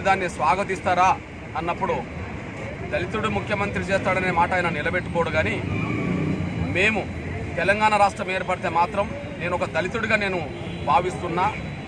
దాన్ని స్వాగతిస్తారా అన్నప్పుడు దళితుడు ముఖ్యమంత్రి చేస్తాడనే మాట ఆయన నిలబెట్టుకోడు కానీ మేము తెలంగాణ రాష్ట్రం ఏర్పడితే మాత్రం నేను ఒక దళితుడిగా నేను భావిస్తున్నా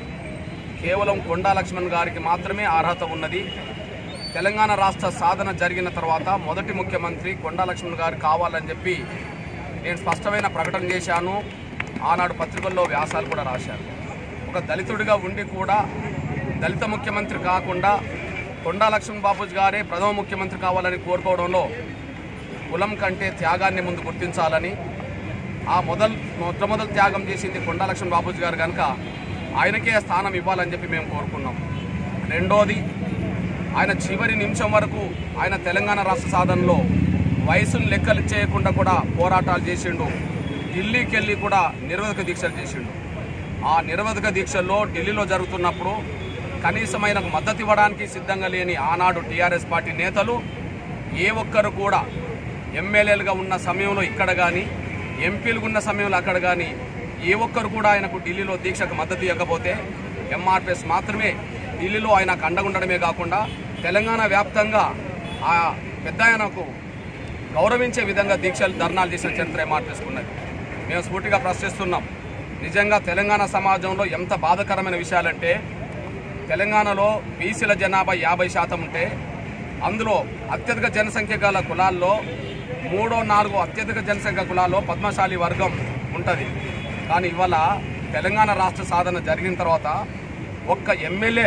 కేవలం కొండా లక్ష్మణ్ గారికి మాత్రమే అర్హత ఉన్నది తెలంగాణ రాష్ట్ర సాధన జరిగిన తర్వాత మొదటి ముఖ్యమంత్రి కొండా లక్ష్మణ్ గారు కావాలని చెప్పి నేను స్పష్టమైన ప్రకటన చేశాను ఆనాడు పత్రికల్లో వ్యాసాలు కూడా రాశాను ఒక దళితుడిగా ఉండి కూడా దళిత ముఖ్యమంత్రి కాకుండా కొండా లక్ష్మణ్ బాబుజీ గారే ప్రథమ ముఖ్యమంత్రి కావాలని కోరుకోవడంలో కులం కంటే త్యాగాన్ని ముందు గుర్తించాలని ఆ మొదలు మొట్టమొదలు త్యాగం చేసింది కొండా లక్ష్మణ్ బాబుజీ గారు కనుక ఆయనకే స్థానం ఇవ్వాలని చెప్పి మేము కోరుకున్నాం రెండోది ఆయన చివరి నిమిషం వరకు ఆయన తెలంగాణ రాష్ట్ర సాధనలో వయసును లెక్కలు చేయకుండా కూడా పోరాటాలు చేసిండు ఢిల్లీకి వెళ్ళి కూడా నిరవధిక దీక్షలు చేసిండు ఆ నిరవధిక దీక్షల్లో ఢిల్లీలో జరుగుతున్నప్పుడు కనీసం ఆయనకు మద్దతు ఇవ్వడానికి సిద్ధంగా లేని ఆనాడు టీఆర్ఎస్ పార్టీ నేతలు ఏ ఒక్కరు కూడా ఎమ్మెల్యేలుగా ఉన్న సమయంలో ఇక్కడ కానీ ఎంపీలుగా ఉన్న సమయంలో అక్కడ కానీ ఏ ఒక్కరు కూడా ఆయనకు ఢిల్లీలో దీక్షకు మద్దతు ఇవ్వకపోతే ఎంఆర్పిఎస్ మాత్రమే ఢిల్లీలో ఆయనకు అండగా ఉండడమే కాకుండా తెలంగాణ వ్యాప్తంగా ఆ పెద్ద ఆయనకు గౌరవించే విధంగా దీక్షలు ధర్నాలు చేసిన చరిత్ర ఎంఆర్పిఎస్కు ఉన్నది మేము స్ఫూర్తిగా ప్రశ్నిస్తున్నాం నిజంగా తెలంగాణ సమాజంలో ఎంత బాధకరమైన విషయాలంటే తెలంగాణలో బీసీల జనాభా యాభై శాతం ఉంటే అందులో అత్యధిక జనసంఖ్య గల కులాల్లో మూడో నాలుగో అత్యధిక జనసంఖ్య కులాల్లో పద్మశాలి వర్గం ఉంటుంది కానీ ఇవాళ తెలంగాణ రాష్ట్ర సాధన జరిగిన తర్వాత ఒక్క ఎమ్మెల్యే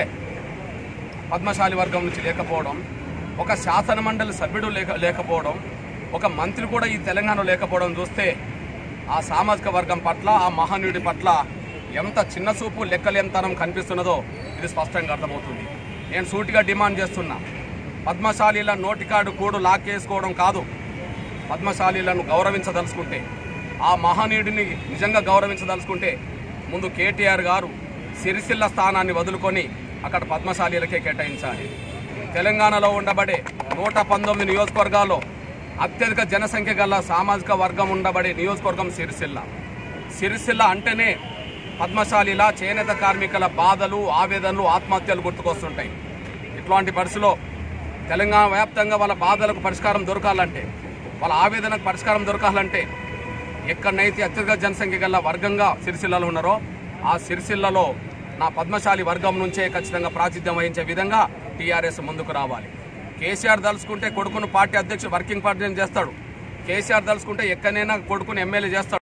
పద్మశాలి వర్గం నుంచి లేకపోవడం ఒక శాసన మండలి సభ్యుడు లేక లేకపోవడం ఒక మంత్రి కూడా ఈ తెలంగాణలో లేకపోవడం చూస్తే ఆ సామాజిక వర్గం పట్ల ఆ మహనీయుడి పట్ల ఎంత చిన్న చూపు లెక్కలేంతనం కనిపిస్తున్నదో ఇది స్పష్టంగా అర్థమవుతుంది నేను సూటిగా డిమాండ్ చేస్తున్నా పద్మశాలీల నోటికాడు కూడు లాక్కేసుకోవడం కాదు పద్మశాలీలను గౌరవించదలుచుకుంటే ఆ మహనీయుడిని నిజంగా గౌరవించదలుచుకుంటే ముందు కేటీఆర్ గారు సిరిసిల్ల స్థానాన్ని వదులుకొని అక్కడ పద్మశాలీలకే కేటాయించాలి తెలంగాణలో ఉండబడే నూట పంతొమ్మిది నియోజకవర్గాల్లో అత్యధిక జనసంఖ్య గల సామాజిక వర్గం ఉండబడే నియోజకవర్గం సిరిసిల్ల సిరిసిల్ల అంటేనే పద్మశాలిల చేనేత కార్మికుల బాధలు ఆవేదనలు ఆత్మహత్యలు గుర్తుకొస్తుంటాయి ఇట్లాంటి పరిస్థితిలో తెలంగాణ వ్యాప్తంగా వాళ్ళ బాధలకు పరిష్కారం దొరకాలంటే వాళ్ళ ఆవేదనకు పరిష్కారం దొరకాలంటే ఎక్కడనైతే అత్యధిక జనసంఖ్య గల వర్గంగా సిరిసిల్లలో ఉన్నారో ఆ సిరిసిల్లలో నా పద్మశాలి వర్గం నుంచే ఖచ్చితంగా ప్రాతిధ్యం వహించే విధంగా టీఆర్ఎస్ ముందుకు రావాలి కేసీఆర్ దలుచుకుంటే కొడుకును పార్టీ అధ్యక్షుడు వర్కింగ్ పార్టీ చేస్తాడు కేసీఆర్ దలుచుకుంటే ఎక్కడైనా కొడుకుని ఎమ్మెల్యే చేస్తాడు